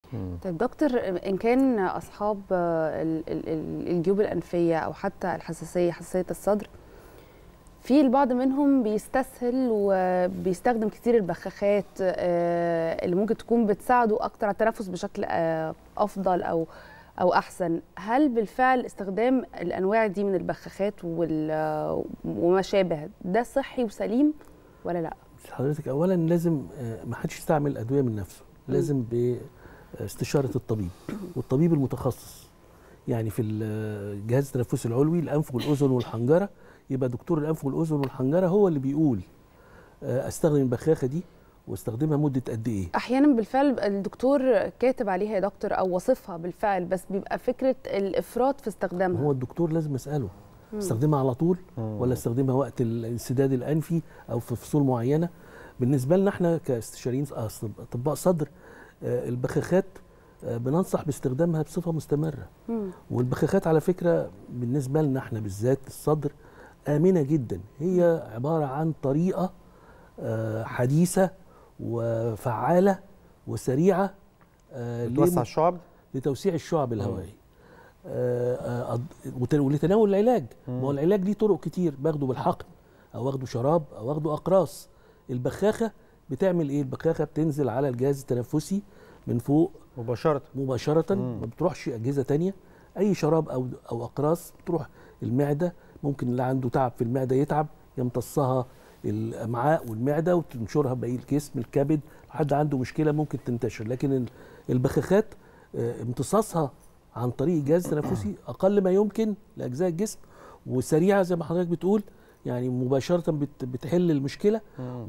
طيب دكتور ان كان اصحاب ال- ال- ال- الجيوب الانفيه او حتى الحساسيه حساسيه الصدر في البعض منهم بيستسهل وبيستخدم كتير البخاخات آه، اللي ممكن تكون بتساعده اكتر على التنفس بشكل آه، افضل او او احسن هل بالفعل استخدام الانواع دي من البخاخات وال- وما شابه ده صحي وسليم ولا لا حضرتك اولا لازم آه، ما حدش يستعمل ادويه من نفسه لازم باستشاره الطبيب والطبيب المتخصص يعني في الجهاز التنفسي العلوي الانف والاذن والحنجره يبقى دكتور الانف والاذن والحنجره هو اللي بيقول آه، استخدم البخاخه دي واستخدمها مده قد ايه احيانا بالفعل الدكتور كاتب عليها يا دكتور او وصفها بالفعل بس بيبقى فكره الافراط في استخدامها هو الدكتور لازم اساله استخدمها على طول ولا استخدمها وقت الانسداد الانفي او في فصول معينه بالنسبه لنا احنا كاستشاريين أص- اطباء صدر آه، البخاخات آه، بننصح باستخدامها بصفه مستمره مم. والبخاخات على فكره بالنسبه لنا احنا بالذات الصدر امنه جدا هي عباره عن طريقه آه، حديثه وفعاله وسريعه آه، بتوسع لم- الشعب لتوسيع الشعب الهوائي آه، آه، أض- وت- ولتناول العلاج ما هو العلاج ليه طرق كتير باخده بالحقن او واخده شراب او واخده اقراص البخاخه بتعمل ايه البخاخه بتنزل على الجهاز التنفسي من فوق مباشره مباشره ما بتروحش اجهزه تانية اي شراب او او اقراص بتروح المعده ممكن اللي عنده تعب في المعده يتعب يمتصها الامعاء والمعده وتنشرها باقي الجسم الكبد حد عنده مشكله ممكن تنتشر لكن ال- البخاخات آه، امتصاصها عن طريق الجهاز التنفسي اقل ما يمكن لاجزاء الجسم وسريعه زي ما حضرتك بتقول يعني مباشره بت- بتحل المشكله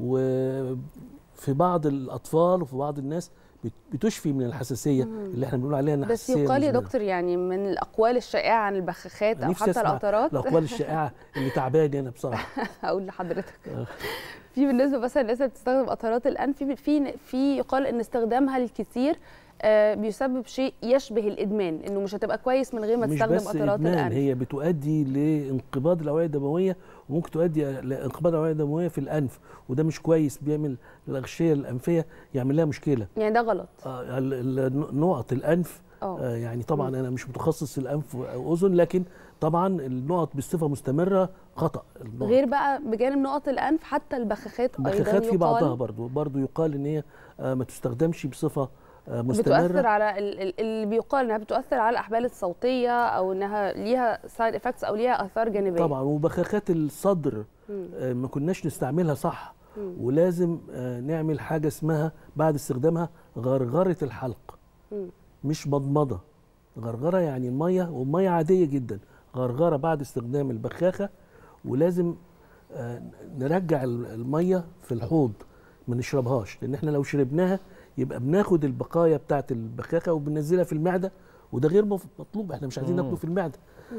وفي بعض الاطفال وفي بعض الناس بت- بتشفي من الحساسيه اللي احنا بنقول عليها انها بس حساسيه يقال يا مزمنة. دكتور يعني من الاقوال الشائعه عن البخاخات او نفسي حتى أسمع القطرات الاقوال الشائعه اللي تعباني انا بصراحه هقول لحضرتك في بالنسبه مثلا الناس اللي بتستخدم قطرات الانف في في في يقال ان استخدامها الكثير آه، بيسبب شيء يشبه الادمان انه مش هتبقى كويس من غير ما مش تستخدم بس قطرات إدمان الانف هي بتؤدي لانقباض الاوعيه الدمويه وممكن تؤدي لانقباض الاوعيه الدمويه في الانف وده مش كويس بيعمل الاغشيه الانفيه يعمل لها مشكله يعني ده غلط آه، ال- ال- نقط الانف اه آه، يعني طبعا انا مش متخصص في الانف او اذن لكن طبعا النقط بصفه مستمره خطا النقط. غير بقى بجانب نقط الانف حتى البخاخات ايضا البخاخات في يقال بعضها برضو برضو يقال ان هي آه، ما تستخدمش بصفه آه، مستمره بتؤثر على ال- ال- اللي بيقال انها بتؤثر على الاحبال الصوتيه او انها ليها سايد افكتس او ليها اثار جانبيه طبعا وبخاخات الصدر آه، ما كناش نستعملها صح ولازم آه، نعمل حاجه اسمها بعد استخدامها غرغره الحلق مم. مش مضمضه غرغره يعني الميه والميه عاديه جدا غرغره بعد استخدام البخاخه ولازم آه، نرجع ال- الميه في الحوض ما نشربهاش لان احنا لو شربناها يبقى بناخد البقايا بتاعه البخاخه وبننزلها في المعده وده غير مف- مطلوب احنا مش عايزين ناكله في المعده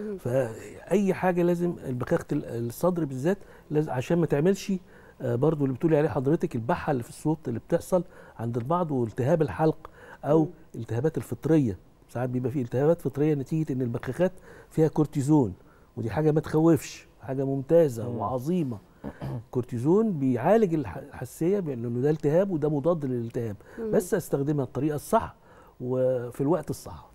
فاي حاجه لازم البخاخه ال- الصدر بالذات لازم عشان ما تعملش آه، برضو اللي بتقولي عليه حضرتك البحه اللي في الصوت اللي بتحصل عند البعض والتهاب الحلق او التهابات الفطريه ساعات بيبقى فيه التهابات فطريه نتيجه ان البخاخات فيها كورتيزون ودي حاجه ما تخوفش حاجه ممتازه وعظيمه كورتيزون بيعالج الح- الحساسيه بانه ده التهاب وده مضاد للالتهاب بس استخدمها الطريقه الصح وفي الوقت الصح